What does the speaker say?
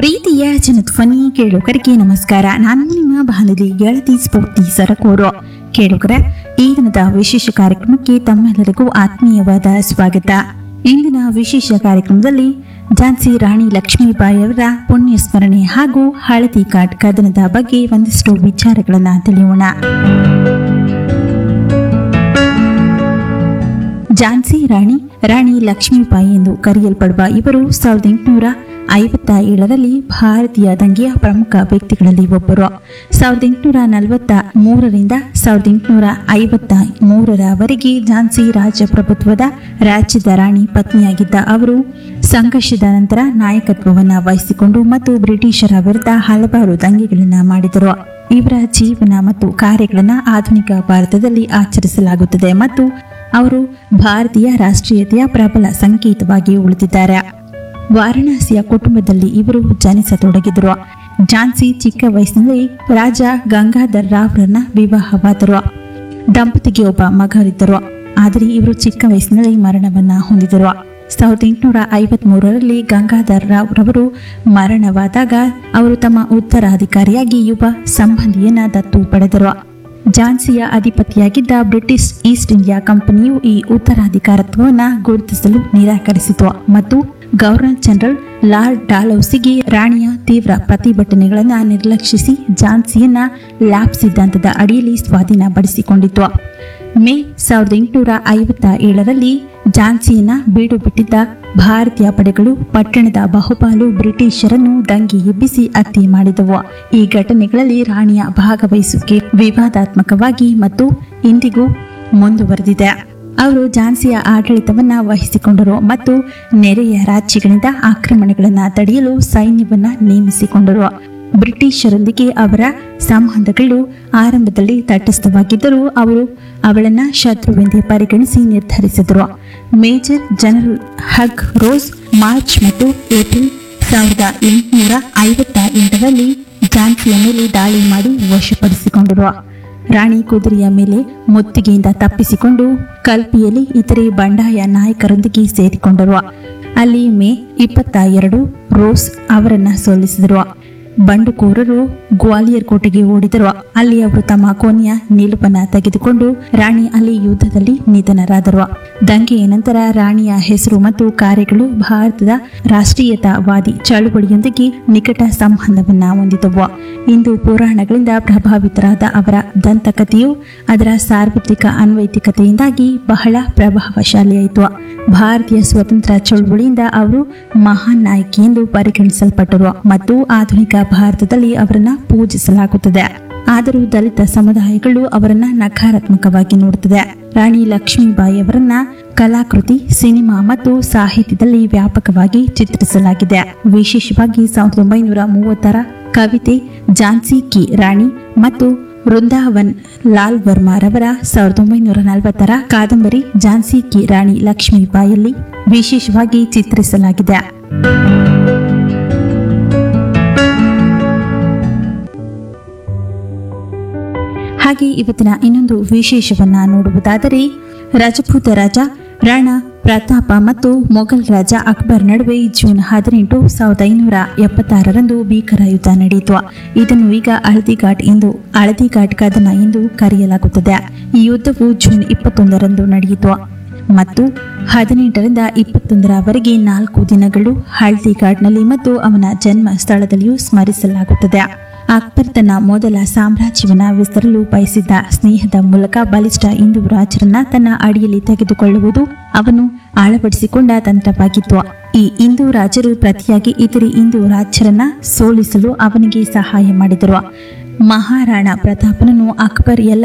ಪ್ರೀತಿಯ ಜನಧ್ವನಿ ಕೇಳುಗರಿಗೆ ನಮಸ್ಕಾರ ನಾನು ನಿಮ್ಮ ಬಾನುಲಿ ಗೆಳತಿ ಸ್ಫೂರ್ತಿ ಸರಕೂರು ಕೇಳುಗರ ಈ ದಿನದ ವಿಶೇಷ ಕಾರ್ಯಕ್ರಮಕ್ಕೆ ತಮ್ಮೆಲ್ಲರಿಗೂ ಆತ್ಮೀಯವಾದ ಸ್ವಾಗತ ಇಂದಿನ ವಿಶೇಷ ಕಾರ್ಯಕ್ರಮದಲ್ಲಿ ಝಾನ್ಸಿ ರಾಣಿ ಲಕ್ಷ್ಮೀಬಾಯಿ ಅವರ ಪುಣ್ಯ ಸ್ಮರಣೆ ಹಾಗೂ ಹಳದಿ ಕಾಟ್ ಕದನದ ಬಗ್ಗೆ ಒಂದಿಷ್ಟು ವಿಚಾರಗಳನ್ನ ತಿಳಿಯೋಣ ಝಾನ್ಸಿ ರಾಣಿ ರಾಣಿ ಲಕ್ಷ್ಮೀಬಾಯಿ ಎಂದು ಕರೆಯಲ್ಪಡುವ ಇವರು ಸಾವಿರದ ಎಂಟುನೂರ ಐವತ್ತ ಏಳರಲ್ಲಿ ಭಾರತೀಯ ದಂಗೆಯ ಪ್ರಮುಖ ವ್ಯಕ್ತಿಗಳಲ್ಲಿ ಒಬ್ಬರು ಸಾವಿರದ ಎಂಟುನೂರ ನಲವತ್ತ ಮೂರರಿಂದ ಸಾವಿರದ ಎಂಟುನೂರ ಐವತ್ತ ಮೂರರವರೆಗೆ ಝಾನ್ಸಿ ರಾಜಪ್ರಭುತ್ವದ ರಾಜ್ಯದ ರಾಣಿ ಪತ್ನಿಯಾಗಿದ್ದ ಅವರು ಸಂಘರ್ಷದ ನಂತರ ನಾಯಕತ್ವವನ್ನು ವಹಿಸಿಕೊಂಡು ಮತ್ತು ಬ್ರಿಟಿಷರ ವಿರುದ್ಧ ಹಲವಾರು ದಂಗೆಗಳನ್ನು ಮಾಡಿದರು ಇವರ ಜೀವನ ಮತ್ತು ಕಾರ್ಯಗಳನ್ನು ಆಧುನಿಕ ಭಾರತದಲ್ಲಿ ಆಚರಿಸಲಾಗುತ್ತದೆ ಮತ್ತು ಅವರು ಭಾರತೀಯ ರಾಷ್ಟ್ರೀಯತೆಯ ಪ್ರಬಲ ಸಂಕೇತವಾಗಿ ಉಳಿದಿದ್ದಾರೆ ವಾರಣಾಸಿಯ ಕುಟುಂಬದಲ್ಲಿ ಇವರು ಜನಿಸತೊಡಗಿದರು ಝಾನ್ಸಿ ಚಿಕ್ಕ ವಯಸ್ಸಿನಲ್ಲಿ ರಾಜ ಗಂಗಾಧರ್ ರಾವ್ರನ್ನ ವಿವಾಹವಾದರು ದಂಪತಿಗೆ ಒಬ್ಬ ಮಗರಿದ್ದರು ಆದರೆ ಇವರು ಚಿಕ್ಕ ವಯಸ್ಸಿನಲ್ಲಿ ಮರಣವನ್ನ ಹೊಂದಿದರು ಸಾವಿರದ ಎಂಟುನೂರ ಐವತ್ತ್ ಮೂರರಲ್ಲಿ ಗಂಗಾಧರ್ ರಾವ್ ರವರು ಮರಣವಾದಾಗ ಅವರು ತಮ್ಮ ಉತ್ತರಾಧಿಕಾರಿಯಾಗಿ ಯುವ ಸಂಬಂಧಿಯನ್ನ ದತ್ತು ಪಡೆದರು ಝಾನ್ಸಿಯ ಅಧಿಪತಿಯಾಗಿದ್ದ ಬ್ರಿಟಿಷ್ ಈಸ್ಟ್ ಇಂಡಿಯಾ ಕಂಪನಿಯು ಈ ಉತ್ತರಾಧಿಕಾರತ್ವವನ್ನು ಗುರುತಿಸಲು ನಿರಾಕರಿಸಿತು ಮತ್ತು ಗವರ್ನರ್ ಜನರಲ್ ಲಾರ್ಡ್ ಡಾಲೌಸಿಗೆ ರಾಣಿಯ ತೀವ್ರ ಪ್ರತಿಭಟನೆಗಳನ್ನು ನಿರ್ಲಕ್ಷಿಸಿ ಝಾನ್ಸಿಯನ್ನ ಲ್ಯಾಬ್ ಸಿದ್ಧಾಂತದ ಅಡಿಯಲ್ಲಿ ಸ್ವಾಧೀನಪಡಿಸಿಕೊಂಡಿತು ಮೇ ಸಾವಿರದ ಎಂಟುನೂರ ಐವತ್ತ ಏಳರಲ್ಲಿ ಝಾನ್ಸಿಯನ್ನ ಬೀಡು ಬಿಟ್ಟಿದ್ದ ಭಾರತೀಯ ಪಡೆಗಳು ಪಟ್ಟಣದ ಬಹುಪಾಲು ಬ್ರಿಟಿಷರನ್ನು ದಂಗೆ ಎಬ್ಬಿಸಿ ಹತ್ಯೆ ಮಾಡಿದವು ಈ ಘಟನೆಗಳಲ್ಲಿ ರಾಣಿಯ ಭಾಗವಹಿಸುವಿಕೆ ವಿವಾದಾತ್ಮಕವಾಗಿ ಮತ್ತು ಇಂದಿಗೂ ಮುಂದುವರೆದಿದೆ ಅವರು ಝಾನ್ಸಿಯ ಆಡಳಿತವನ್ನ ವಹಿಸಿಕೊಂಡರು ಮತ್ತು ನೆರೆಯ ರಾಜ್ಯಗಳಿಂದ ಆಕ್ರಮಣಗಳನ್ನು ತಡೆಯಲು ಸೈನ್ಯವನ್ನ ನೇಮಿಸಿಕೊಂಡರು ಬ್ರಿಟಿಷರೊಂದಿಗೆ ಅವರ ಸಂಬಂಧಗಳು ಆರಂಭದಲ್ಲಿ ತಟಸ್ಥವಾಗಿದ್ದರೂ ಅವರು ಅವಳನ್ನ ಶತ್ರುವೆಂದೇ ಪರಿಗಣಿಸಿ ನಿರ್ಧರಿಸಿದರು major general Hugh Rose March ಮತ್ತು ಏಪ್ರಿಲ್ ಸಾವಿರದ ಎಂಟುನೂರ ಐವತ್ತ ಎಂಟರಲ್ಲಿ ಝಾನ್ಸಿಯ ಮೇಲೆ ದಾಳಿ ಮಾಡಿ ವಶಪಡಿಸಿಕೊಂಡರು ರಾಣಿ ಕುದುರೆಯ ಮೇಲೆ ಮುತ್ತಿಗೆಯಿಂದ ತಪ್ಪಿಸಿಕೊಂಡು ಕಲ್ಪಿಯಲ್ಲಿ ಇತರೆ ಬಂಡಾಯ ನಾಯಕರೊಂದಿಗೆ ಸೇರಿಕೊಂಡರು ಅಲ್ಲಿ ಮೇ ಇಪ್ಪತ್ತ ಎರಡು ರೋಸ್ ಅವರನ್ನ ಸೋಲಿಸಿದರು ಬಂಡುಕೋರರು ಗ್ವಾಲಿಯರ್ ಕೋಟೆಗೆ ಓಡಿದರು ಅಲ್ಲಿ ಅವರು ತಮ್ಮ ಕೊನೆಯ ನಿಲುಪನ್ನ ತೆಗೆದುಕೊಂಡು ರಾಣಿ ಅಲ್ಲಿ ಯುದ್ಧದಲ್ಲಿ ನಿಧನರಾದರು ದಂಗೆಯ ನಂತರ ರಾಣಿಯ ಹೆಸರು ಮತ್ತು ಕಾರ್ಯಗಳು ಭಾರತದ ರಾಷ್ಟ್ರೀಯತಾವಾದಿ ಚಳುವಳಿಯೊಂದಿಗೆ ನಿಕಟ ಸಂಬಂಧವನ್ನ ಹೊಂದಿದವು ಇಂದು ಪುರಾಣಗಳಿಂದ ಪ್ರಭಾವಿತರಾದ ಅವರ ದಂತಕಥೆಯು ಅದರ ಸಾರ್ವತ್ರಿಕ ಅನ್ವೈತಿಕತೆಯಿಂದಾಗಿ ಬಹಳ ಪ್ರಭಾವಶಾಲಿಯಾಯಿತು ಭಾರತೀಯ ಸ್ವತಂತ್ರ ಚಳುವಳಿಯಿಂದ ಅವರು ಮಹಾನ್ ನಾಯಕಿ ಎಂದು ಪರಿಗಣಿಸಲ್ಪಟ್ಟರು ಮತ್ತು ಆಧುನಿಕ ಭಾರತದಲ್ಲಿ ಅವರನ್ನ ಪೂಜಿಸಲಾಗುತ್ತದೆ ಆದರೂ ದಲಿತ ಸಮುದಾಯಗಳು ಅವರನ್ನ ನಕಾರಾತ್ಮಕವಾಗಿ ನೋಡುತ್ತದೆ ರಾಣಿ ಲಕ್ಷ್ಮೀಬಾಯಿ ಅವರನ್ನ ಕಲಾಕೃತಿ ಸಿನಿಮಾ ಮತ್ತು ಸಾಹಿತ್ಯದಲ್ಲಿ ವ್ಯಾಪಕವಾಗಿ ಚಿತ್ರಿಸಲಾಗಿದೆ ವಿಶೇಷವಾಗಿ ಸಾವಿರದ ಒಂಬೈನೂರ ಮೂವತ್ತರ ಕವಿತೆ ಝಾನ್ಸಿ ಕಿ ರಾಣಿ ಮತ್ತು ವೃಂದಾವನ್ ಲಾಲ್ ವರ್ಮಾರವರ ಸಾವಿರದ ಒಂಬೈನೂರ ನಲವತ್ತರ ಕಾದಂಬರಿ ಝಾನ್ಸಿ ಕಿ ರಾಣಿ ಲಕ್ಷ್ಮೀಬಾಯಲ್ಲಿ ವಿಶೇಷವಾಗಿ ಚಿತ್ರಿಸಲಾಗಿದೆ ಹಾಗೆ ಇವತ್ತಿನ ಇನ್ನೊಂದು ವಿಶೇಷವನ್ನ ನೋಡುವುದಾದರೆ ರಜಪೂತ ರಾಜ ರಾಣಾ ಪ್ರತಾಪ ಮತ್ತು ಮೊಘಲ್ ರಾಜ ಅಕ್ಬರ್ ನಡುವೆ ಜೂನ್ ಹದಿನೆಂಟು ಸಾವಿರದ ಐನೂರ ಎಪ್ಪತ್ತಾರರಂದು ಭೀಕರ ಯುದ್ಧ ನಡೆಯಿತು ಇದನ್ನು ಈಗ ಹಳದಿಘಾಟ್ ಎಂದು ಹಳದಿಘಾಟ್ ಕದನ ಎಂದು ಕರೆಯಲಾಗುತ್ತದೆ ಈ ಯುದ್ಧವು ಜೂನ್ ಇಪ್ಪತ್ತೊಂದರಂದು ನಡೆಯಿತು ಮತ್ತು ಹದಿನೆಂಟರಿಂದ ಇಪ್ಪತ್ತೊಂದರವರೆಗೆ ನಾಲ್ಕು ದಿನಗಳು ಹಳದಿಘಾಟ್ನಲ್ಲಿ ಮತ್ತು ಅವನ ಜನ್ಮ ಸ್ಥಳದಲ್ಲಿಯೂ ಸ್ಮರಿಸಲಾಗುತ್ತದೆ ಅಕ್ಬರ್ ತನ್ನ ಮೊದಲ ಸಾಮ್ರಾಜ್ಯವನ್ನ ವಿಸ್ತರಲು ಬಯಸಿದ್ದ ಸ್ನೇಹದ ಮೂಲಕ ಬಲಿಷ್ಠ ಹಿಂದೂ ರಾಜರನ್ನ ತನ್ನ ಅಡಿಯಲ್ಲಿ ತೆಗೆದುಕೊಳ್ಳುವುದು ಅವನು ಅಳವಡಿಸಿಕೊಂಡ ತಂತ್ರವಾಗಿತ್ತು ಈ ಹಿಂದೂ ರಾಜರು ಪ್ರತಿಯಾಗಿ ಇತರೆ ಹಿಂದೂ ರಾಜ್ಯರನ್ನ ಸೋಲಿಸಲು ಅವನಿಗೆ ಸಹಾಯ ಮಾಡಿದರು ಮಹಾರಾಣಾ ಪ್ರತಾಪನನ್ನು ಅಕ್ಬರ್ ಎಲ್ಲ